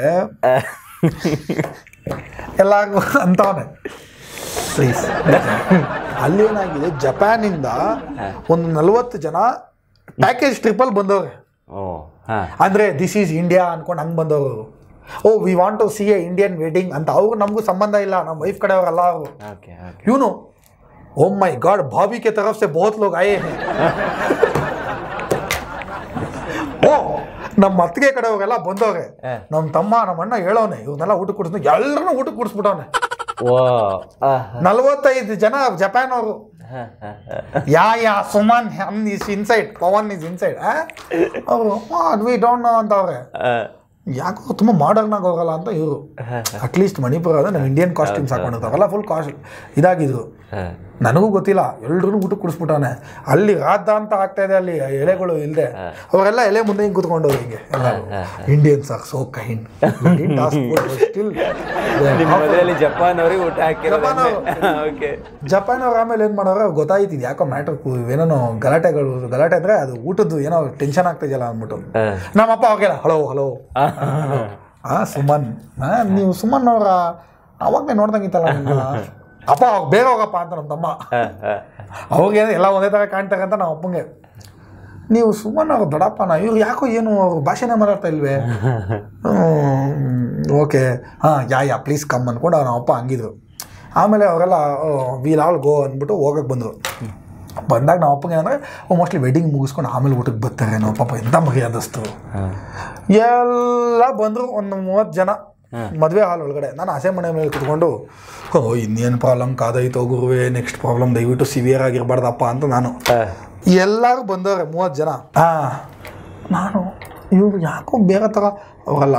ಎಲ್ಲಾರ್ಗು ಅಂತವನೆ ಪ್ಲೀಸ್ ಅಲ್ಲೇನಾಗಿದೆ ಜಪಾನಿಂದ ಒಂದು ನಲ್ವತ್ತು ಜನ ಪ್ಯಾಕೇಜ್ ಟ್ರಿಪಲ್ಲಿ ಬಂದವ್ರೆ ಓ ಹಾಂ ಅಂದರೆ ದಿಸ್ ಈಸ್ ಇಂಡಿಯಾ ಅನ್ಕೊಂಡು ಹಂಗೆ ಬಂದವರು oh we want to see a Indian wedding ಅಂತ ಅವ್ರು ನಮಗೂ ಸಂಬಂಧ ಇಲ್ಲ ನಮ್ಮ ವೈಫ್ ಕಡೆಯವರಲ್ಲ ಅವರು ಓಕೆ ಓಕೆ ಇವನು ಓ ಮೈ ಗಾಡ್ भाभी के तरफ से बहुत लोग आए हैं ಓ ನಮ್ಮ ಅತ್ತಿಗೆ ಕಡೆಯವರೆಲ್ಲ ಬಂದವ್ರೆ ನಮ್ಮ ತಮ್ಮ ನಮ್ಮ ಅಣ್ಣ ಹೇಳೋನೆ ಇವ್ರನ್ನೆಲ್ಲ ಊಟ ಕುಡಿಸ್ ಎಲ್ಲರನ್ನೂ ಊಟ ಕುಡಿಸ್ಬಿಟ್ಟವನೆ ಓ ನಲ್ವತ್ತೈದು ಜನ ಜಪಾನ್ ಅವರು yeah yeah Suman is inside Pavan is inside ಅವರು ವಿ ಡೋಂಟ್ ನೋ ಅಂತವ್ರೆ ಯಾಕೋ ತುಂಬ ಮಾಡರ್ನ್ ಆಗಿ ಹೋಗಲ್ಲ ಅಂತ ಇವರು ಅಟ್ಲೀಸ್ಟ್ ಮಣಿಪುರ ಅಂದ್ರೆ ನಾವು ಇಂಡಿಯನ್ ಕಾಸ್ಟ್ಯೂಮ್ಸ್ ಹಾಕೊಂಡಿರ್ತಾವಲ್ಲ ಫುಲ್ ಕಾಸ್ಟ್ ಇದಾಗಿದ್ರು ನನಗೂ ಗೊತ್ತಿಲ್ಲ ಎಲ್ರೂ ಊಟ ಕುಡಿಸ್ಬಿಟ್ಟವನೆ ಅಲ್ಲಿ ರಾಧ ಅಂತ ಆಗ್ತಾ ಇದೆ ಅಲ್ಲಿ ಎಲೆಗಳು ಇಲ್ಲದೆ ಅವರೆಲ್ಲ ಎಲೆ ಮುಂದೆ ಹಿಂಗೆ ಕೂತ್ಕೊಂಡವ್ರು ಹಿಂಗೆ Indians are so kind still ನಿಮ್ಮ ಮದುವೆಯಲ್ಲಿ ಜಪಾನ್ ಅವ್ರಿಗೆ ಊಟ ಹಾಕಿರೋದು ಜಪಾನ್ ಅವ್ರು. ಓಕೆ ಜಪಾನ್ ಅವ್ರು ಆಮೇಲೆ ಏನು ಮಾಡೋರು ಗೊತ್ತಾಯ್ತಿದ್ ಯಾಕೋ ಮ್ಯಾಟ್ರ್ ಏನೇನೋ ಗಲಾಟೆಗಳು ಗಲಾಟೆ ಅಂದರೆ ಅದು ಊಟದ್ದು ಏನೋ ಟೆನ್ಷನ್ ಆಗ್ತಿದೆಯಲ್ಲ ಅಂದ್ಬಿಟ್ಟು ನಮ್ಮಪ್ಪ ಅವಾಗೆಲ್ಲ ಹಲೋ ಹಲೋ ಹಾಂ ಸುಮನ್ ಆ, ನೀವು ಸುಮನ್ ಅವರ ಅವಾಗಲೇ ನೋಡ್ದಂಗಿತ್ತಲ್ಲ ನಿಮ್ಗೆ ಅಪ್ಪ ಅವಾಗ ಬೇಗ ಹೋಗಪ್ಪ ಅಂತ ನಮ್ಮ ತಮ್ಮ ಅವಾಗೇನು ಎಲ್ಲ ಒಂದೇ ಥರ ಕಾಣ್ತಾರೆ ಅಂತ ನಮ್ಮ ಅಪ್ಪಂಗೆ ನೀವು ಸುಮನ್ ಅವ್ರು ದೊಡ್ಡಪ್ಪನ ಇವ್ರು ಯಾಕೋ ಏನು ಅವ್ರು ಭಾಷೆನೇ ಮಾತಾಡ್ತಾ ಇಲ್ವೇ ಓಕೆ ಹಾಂ ಯಾ ಯಾ ಪ್ಲೀಸ್ ಕಮ್ ಅಂದ್ಕೊಂಡು ನಮ್ಮ ಅಪ್ಪ ಹಂಗಿದ್ರು ಆಮೇಲೆ ಅವರೆಲ್ಲ ವೀಲ್ ಆಲ್ ಗೋ ಅಂದ್ಬಿಟ್ಟು ಹೋಗಕ್ಕೆ ಬಂದರು ಬಂದಾಗ ನಮ್ಮ ಅಪ್ಪಗೆ ಏನಂದರೆ ಮೋಸ್ಟ್ಲಿ ವೆಡ್ಡಿಂಗ್ ಮುಗಿಸ್ಕೊಂಡು ಆಮೇಲೆ ಊಟಕ್ಕೆ ಬರ್ತಾರೆ ನಮ್ಮ ಪಾಪ ಎಂಥ ಮರ್ಯಾದಸ್ತರು ಎಲ್ಲ ಬಂದರು ಒಂದು ಮೂವತ್ತು ಜನ ಮದುವೆ ಹಾಲ್ ಒಳಗಡೆ ನಾನು ಆಸೆ ಮನೆ ಮೇಲೆ ಕುತ್ಕೊಂಡು ಓ ಇನ್ನೇನು ಪ್ರಾಬ್ಲಮ್ ಕಾದೈತೆ ಗುರುವೆ ನೆಕ್ಸ್ಟ್ ಪ್ರಾಬ್ಲಮ್ ದಯವಿಟ್ಟು ಸಿವಿಯರ್ ಆಗಿರಬಾರ್ದಪ್ಪ ಅಂತ ನಾನು ಎಲ್ಲರೂ ಬಂದವ್ರೆ ಮೂವತ್ತು ಜನ ಹಾಂ ನಾನು ಇವ್ರು ಯಾಕೋ ಬೇರೆ ಥರ ಅವರಲ್ಲ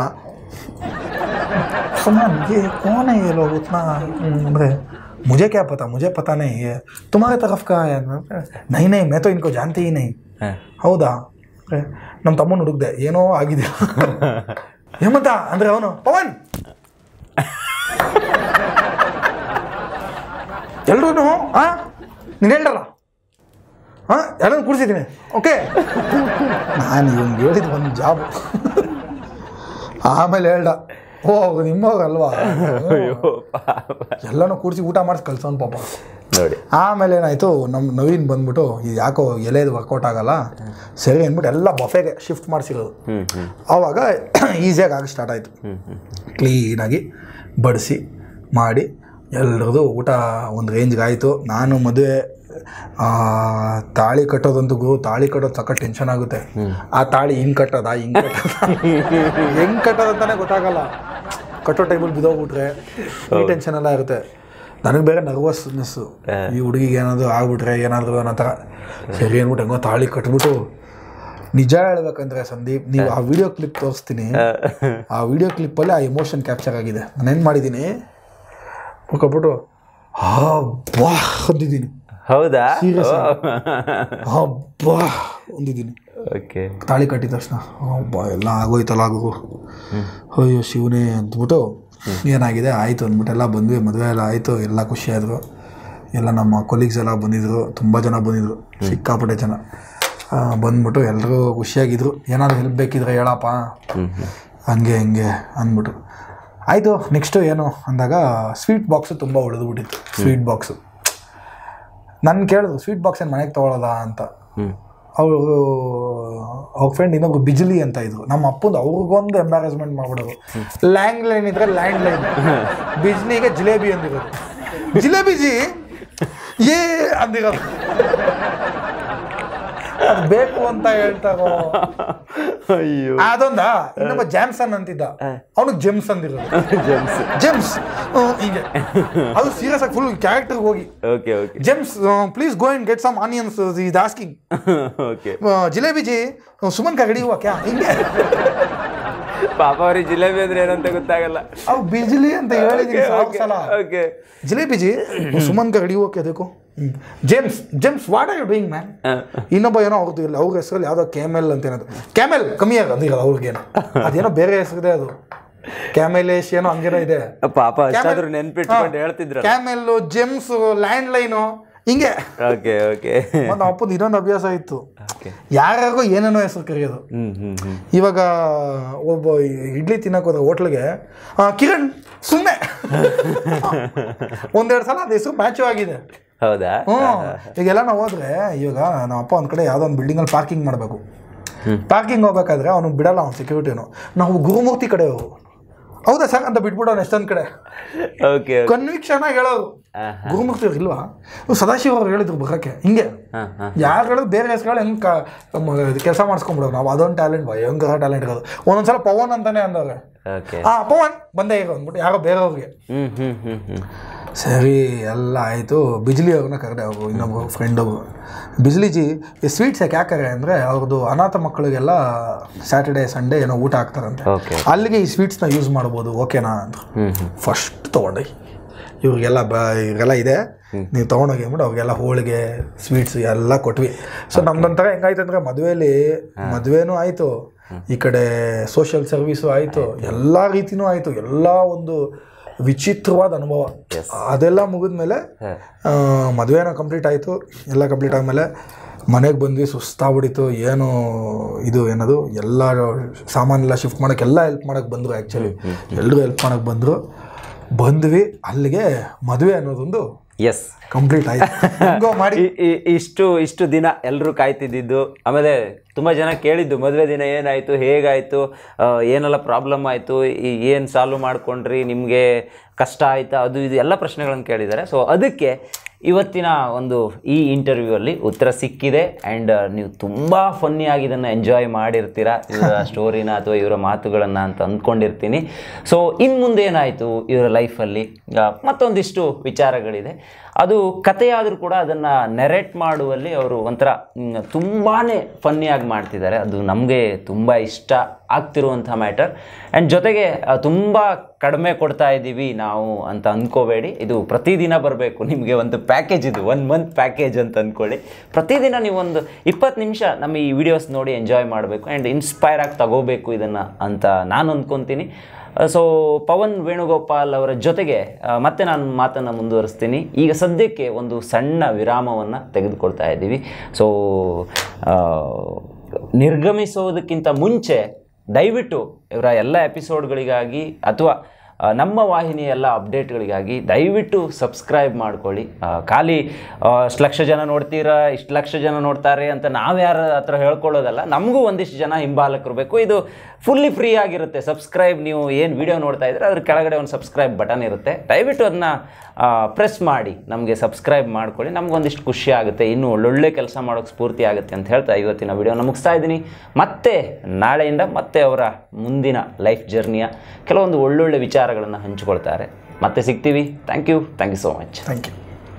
सुमन ये कौन है ये लोग उतना अरे मुझे क्या पता मुझे पता नहीं है तुम्हारे तरफ का है नहीं नहीं मैं तो इनको जानती ही नहीं ಹೌದಾ ಅರೆ, ನಮ್ಮ ತಮ್ಮನ ಹುಡುಕ್ದೆ ಏನೋ ಆಗಿದೆ ಹೇಮಂತ ಅಂದ್ರೆ ಅವನು ಪವನ್ ಎಲ್ರೂ ಹಾ ನೀನು ಹೇಳ್ರಲ್ಲ ಹಾಂ ಎಲ್ಲರೂ ಕೂಡಿಸಿದ್ದೀನಿ ಓಕೆ ನಾನು ಇವ್ನಿಗೆ ಹೇಳಿದ ಒಂದು ಜಾಬ್ ಆಮೇಲೆ ಹೇಳ್ದ ಓ ನಿಮ್ಮವ್ರಲ್ವಾ ಎಲ್ಲನೂ ಕೂಡಿಸಿ ಊಟ ಮಾಡಿಸಿ ಕಳ್ಸೋನ್ ಪಾಪ ನೋಡಿ ಆಮೇಲೆ ಏನಾಯಿತು ನಮ್ಮ ನವೀನ್ ಬಂದ್ಬಿಟ್ಟು ಇದು ಯಾಕೋ ಎಲೆದು ವರ್ಕೌಟ್ ಆಗಲ್ಲ ಸರಿ ಅಂದ್ಬಿಟ್ಟು ಎಲ್ಲ ಬಫೆಗೆ ಶಿಫ್ಟ್ ಮಾಡಿಸಿರೋದು ಹ್ಮ್ ಹ್ಮ್ ಆವಾಗ ಈಸಿಯಾಗಿ ಆಗಿ ಸ್ಟಾರ್ಟ್ ಆಯಿತು ಕ್ಲೀನಾಗಿ ಬಡಿಸಿ ಮಾಡಿ ಎಲ್ರದ್ದು ಊಟ ಒಂದು ರೇಂಜ್ಗೆ ಆಯಿತು ನಾನು ಮದುವೆ ಆ, ತಾಳಿ ಕಟ್ಟೋದಂತೂ ಗುರು ತಾಳಿ ಕಟ್ಟೋದು ಸಕ್ಕ ಟೆನ್ಷನ್ ಆಗುತ್ತೆ ಆ ತಾಳಿ ಹಿಂಗೆ ಕಟ್ಟೋದಾ ಹಿಂಗೆ ಕಟ್ಟೋದ ಹೆಂಗೆ ಕಟ್ಟೋದಂತಾನೆ ಗೊತ್ತಾಗಲ್ಲ ಕಟ್ಟೋ ಟೈಮಲ್ಲಿ ಬಿದ್ದೋಗ್ಬಿಟ್ರೆ ಈ ಟೆನ್ಷನ್ ಎಲ್ಲ ಇರುತ್ತೆ ನನಗೆ ಬೇರೆ ನರ್ವಸ್ನೆಸ್ಸು ಈ ಹುಡುಗಿಗೆ ಏನಾದರೂ ಆಗ್ಬಿಟ್ರೆ ಏನಾದರೂ ಅನ್ನೋ ಥರ ಸರಿ ಅಂದ್ಬಿಟ್ಟು ಹೆಂಗೋ ತಾಳಿ ಕಟ್ಬಿಟ್ಟು ನಿಜ ಹೇಳ್ಬೇಕಂದ್ರೆ ಸಂದೀಪ್ ನೀವು ಆ ವಿಡಿಯೋ ಕ್ಲಿಪ್ ತೋರಿಸ್ತೀನಿ ಆ ವಿಡಿಯೋ ಕ್ಲಿಪ್ಪಲ್ಲಿ ಆ ಎಮೋಷನ್ ಕ್ಯಾಪ್ಚರ್ ಆಗಿದೆ ನಾನೇನು ಮಾಡಿದ್ದೀನಿ ಹೋಗ್ಬಿಟ್ಟು ಹಬ್ಬಾ ಅಂದಿದ್ದೀನಿ ಹೌದಾ Serious ಹಬ್ಬಾ ಅಂದಿದ್ದೀನಿ ಓಕೆ ತಾಳಿ ಕಟ್ಟಿದ ತಕ್ಷಣ ಹಬ್ಬ ಎಲ್ಲ ಆಗೋಯ್ತಲ್ಲ ಆಗು ಅಯ್ಯೋ ಶಿವನೇ ಅಂದ್ಬಿಟ್ಟು ಏನಾಗಿದೆ ಆಯಿತು ಅಂದ್ಬಿಟ್ಟು ಎಲ್ಲ ಬಂದ್ವಿ ಮದುವೆ ಎಲ್ಲ ಆಯಿತು ಎಲ್ಲ ಖುಷಿಯಾದರು ಎಲ್ಲ ನಮ್ಮ ಕೊಲೀಗ್ಸ್ ಎಲ್ಲ ಬಂದಿದ್ರು ತುಂಬ ಜನ ಬಂದಿದ್ರು ಸಿಕ್ಕಾಪಟ್ಟೆ ಜನ ಆ, ಬಂದ್ಬಿಟ್ಟು ಎಲ್ಲರೂ ಖುಷಿಯಾಗಿದ್ರು ಏನಾದ್ರು ಹೆಲ್ಪ್ ಬೇಕಿದ್ರೆ ಹೇಳಪ್ಪ ಹಂಗೆ ಹಂಗೆ ಅಂದ್ಬಿಟ್ಟು ಆಯಿತು ನೆಕ್ಸ್ಟು ಏನು ಅಂದಾಗ ಸ್ವೀಟ್ ಬಾಕ್ಸು ತುಂಬ ಉಳಿದ್ಬಿಟ್ಟಿತ್ತು ಸ್ವೀಟ್ ಬಾಕ್ಸು ನನ್ನ ಕೇಳಿದ್ರು ಸ್ವೀಟ್ ಬಾಕ್ಸ್ ಏನು ಮನೆಗೆ ತೊಗೊಳೋದಾ ಅಂತ ಹ್ಮ್ ಅವರು ಅವ್ರ ಫ್ರೆಂಡ್ ಇನ್ನೊಬ್ರು ಬಿಜ್ಲಿ ಅಂತ ಇದ್ರು ನಮ್ಮ ಅಪ್ಪಂದು ಅವ್ರಿಗೊಂದು ಎಂಬ್ಯಾರಸ್ಮೆಂಟ್ ಮಾಡ್ಬಿಡೋದು ಲ್ಯಾಂಡ್ ಲೈನ್ ಇದ್ರೆ ಲ್ಯಾಂಡ್ ಲೈನ್ ಬಿಜ್ಲಿಗೆ ಜಿಲೇಬಿ ಅಂದಿರೋದು ಜಿಲೇಬಿ ಜಿ ಏ ಅಂದಿರೋದು ಅದು ಬೇಕು ಅಂತ ಹೇಳ್ತಾರೋ ಅಯ್ಯೋ ಅದೊಂದ ಇನ್ನೊಬ್ಬ ಜಾಮ್ಸನ್ ಅಂತಿದ್ದ ಅವನಿಗೆ ಜೆಮ್ಸ್ ಅಂದಿರೋದು ಜೆಮ್ಸ್ ಜೆಮ್ಸ್ ಹಿಂಗೆ ಅದು ಸೀರಿಯಸ್ ಆಗಿ ಫುಲ್ ಕ್ಯಾರೆಕ್ಟರ್ ಹೋಗಿ okay okay James please go and get some onions ಇದು ಆಸ್ಕಿಂಗ್ ಓಕೆ ಜಿಲೇಬಿ ಜಿ ಸುಮನ್ ಕಾ ರೆಡಿ ಹುआ क्या ಹಿಂಗೆ ಪಾಪ ಅವ್ರಿಗೆ ಜಿಲೇಬಿ ಅಂದ್ರೆ ಏನಂತ ಗೊತ್ತಾಗಲ್ಲ ಅವು ಬಿಜಿಲಿ ಅಂತ ಹೇಳಿದೀನಿ ಸಾವಿರ ಸಲ ಓಕೆ ಜಿಲೇಬಿ ಜಿ ಸುಮನ್ ಕಾ ರೆಡಿ ಹುआ क्या देखो James James what are you doing man ಇನ್ನೊಬ್ಬ ಏನೋ ಅವ್ರದ್ದು ಇಲ್ಲ ಅವ್ರ ಹೆಸರಲ್ಲಿ ಯಾವುದೋ ಕ್ಯಾಮೆಲ್ ಅಂತ ಏನದು ಕ್ಯಾಮೆಲ್ ಕಮ್ಮಿ ಆಗೋದು ಈಗ ಅವ್ರಿಗೇನೋ ಅದೇನೋ ಬೇರೆ ಹೆಸರಿದೆ ಅದು ಕ್ಯಾಮೆಲೇಶ್ ಏನೋ ಹಂಗೇನೋ ಇದೆ ಪಾಪ ಅಷ್ಟಾದ್ರೂ ನೆನ್ಪಿಟ್ಕೊಂಡು ಹೇಳ್ತಿದ್ರ ಕ್ಯಾಮೆಲ್ ಜೆಮ್ಸ್ ಲ್ಯಾಂಡ್ ಲೈನು ಹಿಂಗೆ ಓಕೆ ಓಕೆ ಮತ್ತು ಅಪ್ಪದ ಇನ್ನೊಂದು ಅಭ್ಯಾಸ ಇತ್ತು ಓಕೆ ಯಾರಿಗೂ ಏನೇನೋ ಹೆಸರು ಕರೆಯೋದು ಹ್ಮ್ ಹ್ಮ್ ಹ್ಮ್ ಇವಾಗ ಒಬ್ಬ ಇಡ್ಲಿ ತಿನ್ನಕ್ಕೆ ಹೋದ ಹೋಟ್ಲಿಗೆ ಕಿರಣ್ ಸುಮ್ಮನೆ ಒಂದೆರಡು ಸಲ ಅದು ಹೆಸರು ಮ್ಯಾಚು ಆಗಿದೆ ಹೌದಾ ಹ್ಞೂ ಈಗೆಲ್ಲ ನಾವು ಹೋದ್ರೆ ಇವಾಗ ನಮ್ಮ ಅಪ್ಪ ಒಂದು ಕಡೆ ಯಾವುದೋ ಒಂದು ಬಿಲ್ಡಿಂಗಲ್ಲಿ ಪಾರ್ಕಿಂಗ್ ಮಾಡಬೇಕು ಪಾರ್ಕಿಂಗ್ ಹೋಗ್ಬೇಕಾದ್ರೆ ಅವನು ಬಿಡಲ್ಲ ಅವ್ನು ಸೆಕ್ಯೂರಿಟಿನು ನಾವು ಗುರುಮೂರ್ತಿ ಕಡೆ ಹೋಗು ಹೌದಾ ಸರ್ ಅಂತ ಬಿಟ್ಬಿಡೋನು ಎಷ್ಟೊಂದು ಕಡೆ ಓಕೆ ಕನ್ವಿಕ್ಷನ್ ಆಗಿ ಹೇಳೋದು ಗುರುಮೂರ್ತಿ ಅವ್ರು ಇಲ್ವಾ ಇವ್ರು ಸದಾಶಿವ ಅವ್ರು ಹೇಳಿದ್ರು ಬರೋಕ್ಕೆ ಹಿಂಗೆ ಹಾ ಹಾ ಯಾರು ಹೇಳಿದ್ರು ಬೇರೆ ಹೆಸರುಗಳು ಹೆಂಗೆ ಕೆಲಸ ಮಾಡಿಸ್ಕೊಂಬಿಡೋದು ನಾವು ಅದೊಂದು ಟ್ಯಾಲೆಂಟ್ ಭಯಂಕರ ಟ್ಯಾಲೆಂಟ್ ಇರೋದು ಒಂದೊಂದ್ಸಲ ಪವನ್ ಅಂತಾನೆ ಅಂದವ್ರೆ ಓಕೆ ಆ ಪವನ್ ಬಂದೇ ಈಗ ಅಂದ್ಬಿಟ್ಟು ಯಾರೋ ಬೇರೆಯವ್ರಿಗೆ ಹ್ಮ್ ಹ್ಮ್ ಹ್ಮ್ ಹ್ಮ್ ಸರಿ ಎಲ್ಲ ಆಯಿತು ಬಿಜ್ಲಿ ಅವ್ರನ್ನ ಕರೆದೆ ಅವರು ಇನ್ನೊಬ್ಬ ಫ್ರೆಂಡ್ ಅವರು ಬಿಜ್ಲಿ ಜಿ ಈ ಸ್ವೀಟ್ಸ್ ಯಾಕೆ ಯಾಕರೆ ಅಂದರೆ ಅವ್ರದ್ದು ಅನಾಥ ಮಕ್ಕಳಿಗೆಲ್ಲ ಸ್ಯಾಟರ್ಡೆ ಸಂಡೇ ಏನೋ ಊಟ ಹಾಕ್ತಾರಂತೆ ಓಕೆ ಅಲ್ಲಿಗೆ ಈ ಸ್ವೀಟ್ಸ್ನ ಯೂಸ್ ಮಾಡ್ಬೋದು ಓಕೆನಾ ಅಂತ ಹ್ಮ್ ಹ್ಮ್ ಫಸ್ಟ್ ತೊಗೊಂಡು ಇವ್ರಿಗೆಲ್ಲ ಬ ಇವ್ರಿಗೆಲ್ಲ ಇದೆ ನೀವು ತೊಗೊಂಡೋಗಿ ಅಂದ್ಬಿಟ್ಟು ಅವ್ರಿಗೆಲ್ಲ ಹೋಳಿಗೆ ಸ್ವೀಟ್ಸ್ ಎಲ್ಲ ಕೊಟ್ವಿ ಸೊ ನಮ್ದೊಂಥರ ಹೆಂಗಾಯ್ತು ಅಂದರೆ ಮದುವೆಯಲ್ಲಿ ಮದುವೆನೂ ಆಯಿತು ಈ ಕಡೆ ಸೋಷಿಯಲ್ ಸರ್ವಿಸು ಆಯಿತು ಎಲ್ಲ ರೀತಿನೂ ಆಯಿತು ಎಲ್ಲ ಒಂದು ವಿಚಿತ್ರವಾದ ಅನುಭವ ಅದೆಲ್ಲ ಮುಗಿದ್ಮೇಲೆ ಮದುವೆನೂ ಕಂಪ್ಲೀಟ್ ಆಯಿತು ಎಲ್ಲ ಕಂಪ್ಲೀಟ್ ಆದಮೇಲೆ ಮನೆಗೆ ಬಂದ್ವಿ ಸುಸ್ತಾಗ್ಬಿಟ್ಟಿತ್ತು ಏನು ಇದು ಏನದು ಎಲ್ಲ ಸಾಮಾನೆಲ್ಲ ಶಿಫ್ಟ್ ಮಾಡೋಕ್ಕೆ ಎಲ್ಲ ಹೆಲ್ಪ್ ಮಾಡೋಕ್ಕೆ ಬಂದರು ಆ್ಯಕ್ಚುಲಿ ಎಲ್ಲರೂ ಹೆಲ್ಪ್ ಮಾಡೋಕ್ಕೆ ಬಂದರು ಬಂದ್ವಿ ಅಲ್ಲಿಗೆ ಮದುವೆ ಅನ್ನೋದೊಂದು ಎಸ್ ಕಂಪ್ಲೀಟ್ ಆಯ್ತು ಹೆಂಗೋ ಮಾಡಿ ಇ- ಇ- ಇಷ್ಟು ಇಷ್ಟು ದಿನ ಎಲ್ಲರೂ ಕಾಯ್ತಿದ್ದಿದ್ದು ಆಮೇಲೆ ತುಂಬ ಜನ ಕೇಳಿದ್ದು ಮದುವೆ ದಿನ ಏನಾಯಿತು ಹೇಗಾಯಿತು ಆ, ಏನೆಲ್ಲ ಪ್ರಾಬ್ಲಮ್ ಆಯಿತು ಏನು ಸಾಲ್ವ್ ಮಾಡ್ಕೊಂಡ್ರಿ ನಿಮಗೆ ಕಷ್ಟ ಆಯಿತಾ ಅದು ಇದು ಎಲ್ಲ ಪ್ರಶ್ನೆಗಳನ್ನು ಕೇಳಿದ್ದಾರೆ ಸೊ ಅದಕ್ಕೆ ಇವತ್ತಿನ ಒಂದು ಈ ಇಂಟರ್ವ್ಯೂ ಅಲ್ಲಿ ಉತ್ತರ ಸಿಕ್ಕಿದೆ ಆ್ಯಂಡ್ ನೀವು ತುಂಬ ಫನ್ನಿಯಾಗಿ ಇದನ್ನು ಎಂಜಾಯ್ ಮಾಡಿರ್ತೀರ ಇವರ ಸ್ಟೋರಿನ ಅಥವಾ ಇವರ ಮಾತುಗಳನ್ನು ಅಂತ ಅಂದ್ಕೊಂಡಿರ್ತೀನಿ ಸೊ ಇನ್ನು ಮುಂದೆ ಏನಾಯಿತು ಇವರ ಲೈಫಲ್ಲಿ ಮತ್ತೊಂದಿಷ್ಟು ವಿಚಾರಗಳಿದೆ ಅದು ಕಥೆಯಾದರೂ ಕೂಡ ಅದನ್ನು ನೆರೆಟ್ ಮಾಡುವಲ್ಲಿ ಅವರು ಒಂಥರ ತುಂಬಾ ಫನ್ನಿಯಾಗಿ ಮಾಡ್ತಿದ್ದಾರೆ ಅದು ನಮಗೆ ತುಂಬ ಇಷ್ಟ ಆಗ್ತಿರುವಂಥ ಮ್ಯಾಟರ್ ಆ್ಯಂಡ್ ಜೊತೆಗೆ ತುಂಬ ಕಡಿಮೆ ಕೊಡ್ತಾ ಇದ್ದೀವಿ ನಾವು ಅಂತ ಅಂದ್ಕೋಬೇಡಿ ಇದು ಪ್ರತಿದಿನ ಬರಬೇಕು ನಿಮಗೆ ಒಂದು ಪ್ಯಾಕೇಜ್ ಇದು ಒನ್ ಮಂತ್ ಪ್ಯಾಕೇಜ್ ಅಂತ ಅಂದ್ಕೊಳ್ಳಿ ಪ್ರತಿದಿನ ನೀವು ಒಂದು ಇಪ್ಪತ್ತು ನಿಮಿಷ ನಮ್ಮ ಈ ವಿಡಿಯೋಸ್ ನೋಡಿ ಎಂಜಾಯ್ ಮಾಡಬೇಕು ಆ್ಯಂಡ್ ಇನ್ಸ್ಪೈರ್ ಆಗಿ ತಗೋಬೇಕು ಇದನ್ನು ಅಂತ ನಾನು ಅಂದ್ಕೊತೀನಿ ಸೊ ಪವನ್ ವೇಣುಗೋಪಾಲ್ ಅವರ ಜೊತೆಗೆ ಆ, ಮತ್ತೆ ನಾನು ಮಾತನ್ನು ಮುಂದುವರಿಸ್ತೀನಿ ಈಗ ಸದ್ಯಕ್ಕೆ ಒಂದು ಸಣ್ಣ ವಿರಾಮವನ್ನು ತೆಗೆದುಕೊಳ್ತಾ ಇದ್ದೀವಿ ಸೊ ನಿರ್ಗಮಿಸೋದಕ್ಕಿಂತ ಮುಂಚೆ ದಯವಿಟ್ಟು ಇವರ ಎಲ್ಲ ಎಪಿಸೋಡ್ಗಳಿಗಾಗಿ ಅಥವಾ ಆ, ನಮ್ಮ ವಾಹಿನಿಯ ಎಲ್ಲ ಅಪ್ಡೇಟ್ಗಳಿಗಾಗಿ ದಯವಿಟ್ಟು ಸಬ್ಸ್ಕ್ರೈಬ್ ಮಾಡ್ಕೊಳ್ಳಿ ಆ, ಖಾಲಿ ಆ, ಅಷ್ಟು ಲಕ್ಷ ಜನ ನೋಡ್ತೀರಾ ಇಷ್ಟು ಲಕ್ಷ ಜನ ನೋಡ್ತಾರೆ ಅಂತ ನಾವು ಯಾರ ಹತ್ರ ಹೇಳ್ಕೊಳ್ಳೋದಲ್ಲ ನಮಗೂ ಒಂದಿಷ್ಟು ಜನ ಹಿಂಬಾಲಕರು ಬೇಕು ಇದು ಫುಲ್ಲಿ ಫ್ರೀ ಆಗಿರುತ್ತೆ ಸಬ್ಸ್ಕ್ರೈಬ್ ನೀವು ಏನು ವಿಡಿಯೋ ನೋಡ್ತಾ ಇದ್ರೆ ಅದ್ರ ಕೆಳಗಡೆ ಒಂದು ಸಬ್ಸ್ಕ್ರೈಬ್ ಬಟನ್ ಇರುತ್ತೆ ದಯವಿಟ್ಟು ಅದನ್ನ ಪ್ರೆಸ್ ಮಾಡಿ ನಮಗೆ ಸಬ್ಸ್ಕ್ರೈಬ್ ಮಾಡ್ಕೊಳ್ಳಿ ನಮಗೊಂದಿಷ್ಟು ಖುಷಿ ಆಗುತ್ತೆ ಇನ್ನೂ ಒಳ್ಳೊಳ್ಳೆ ಕೆಲಸ ಮಾಡೋಕ್ಕೆ ಸ್ಫೂರ್ತಿ ಆಗುತ್ತೆ ಅಂತ ಹೇಳ್ತಾ ಇವತ್ತಿನ ವಿಡಿಯೋನ ಮುಗಿಸ್ತಾ ಇದ್ದೀನಿ ಮತ್ತೆ ನಾಳೆಯಿಂದ ಮತ್ತೆ ಅವರ ಮುಂದಿನ ಲೈಫ್ ಜರ್ನಿಯ ಕೆಲವೊಂದು ಒಳ್ಳೊಳ್ಳೆ ವಿಚಾರಗಳನ್ನು ಹಂಚಿಕೊಳ್ತಾರೆ ಮತ್ತೆ ಸಿಗ್ತೀವಿ thank you thank you so much thank you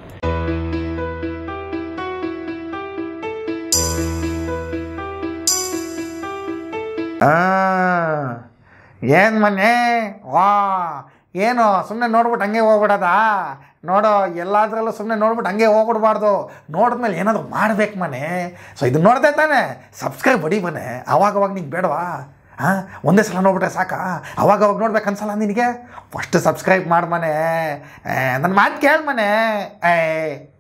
ಏನು ಮನೆ ವಾ ಏನು ಸುಮ್ಮನೆ ನೋಡ್ಬಿಟ್ಟು ಹಂಗೆ ಹೋಗ್ಬಿಡೋದಾ ನೋಡೋ ಎಲ್ಲಾದ್ರಲ್ಲೂ ಸುಮ್ಮನೆ ನೋಡ್ಬಿಟ್ಟು ಹಂಗೆ ಹೋಗ್ಬಿಡ್ಬಾರ್ದು ನೋಡಿದ್ಮೇಲೆ ಏನಾದರೂ ಮಾಡ್ಬೇಕು ಮನೆ ಸೊ ಇದು ನೋಡ್ದೆ ತಾನೆ ಸಬ್ಸ್ಕ್ರೈಬ್ ಬಡಿ ಮನೆ ಅವಾಗ ಅವಾಗ ನಿಂಗೆ ಬೇಡವಾ ಹಾಂ ಒಂದೇ ಸಲ ನೋಡ್ಬಿಟ್ರೆ ಸಾಕಾ ಅವಾಗ ಅವಾಗ ನೋಡ್ಬೇಕು ಅನ್ಸಲ್ಲ ನಿನಗೆ ಫಸ್ಟ್ ಸಬ್ಸ್ಕ್ರೈಬ್ ಮಾಡಿ ಮನೆ ನನ್ನ ಮಾತು ಕೇಳು ಮನೆ ಏ